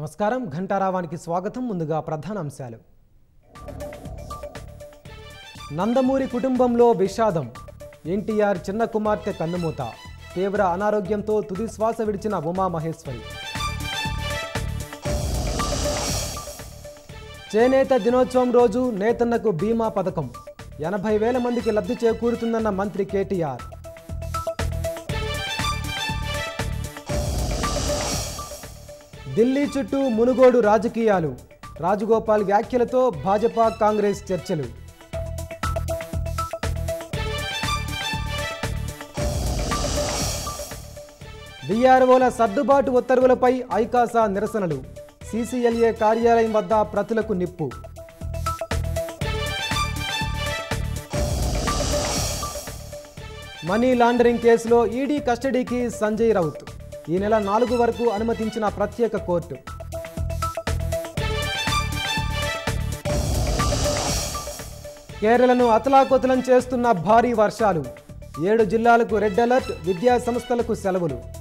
నమస్కారం ఘంటారావానికి స్వాగతం ముందుగా ప్రధాన అంశాలు నందమూరి కుటుంబంలో విషాదం ఎన్టీఆర్ చిన్న కుమార్తె కన్నుమూత తీవ్ర అనారోగ్యంతో తుది శ్వాస విడిచిన ఉమామహేశ్వరి చేనేత దినోత్సవం రోజు నేతన్నకు బీమా పథకం ఎనభై వేల మందికి లబ్ధి చేకూరుతుందన్న మంత్రి కేటీఆర్ ఢిల్లీ చుట్టూ మునుగోడు రాజకీయాలు రాజగోపాల్ వ్యాఖ్యలతో భాజపా కాంగ్రెస్ చర్చలు బీఆర్ఓల సర్దుబాటు ఉత్తర్వులపై ఐకాసా నిరసనలు సీసీఎల్ఏ కార్యాలయం వద్ద ప్రతులకు నిప్పు మనీ లాండరింగ్ కేసులో ఈడీ కస్టడీకి సంజయ్ రౌత్ ఈ నెల నాలుగు వరకు అనుమతించిన ప్రత్యేక కోర్టు కేరళను అతలాకుతలం చేస్తున్న భారీ వర్షాలు ఏడు జిల్లాలకు రెడ్ అలర్ట్ విద్యా సంస్థలకు సెలవులు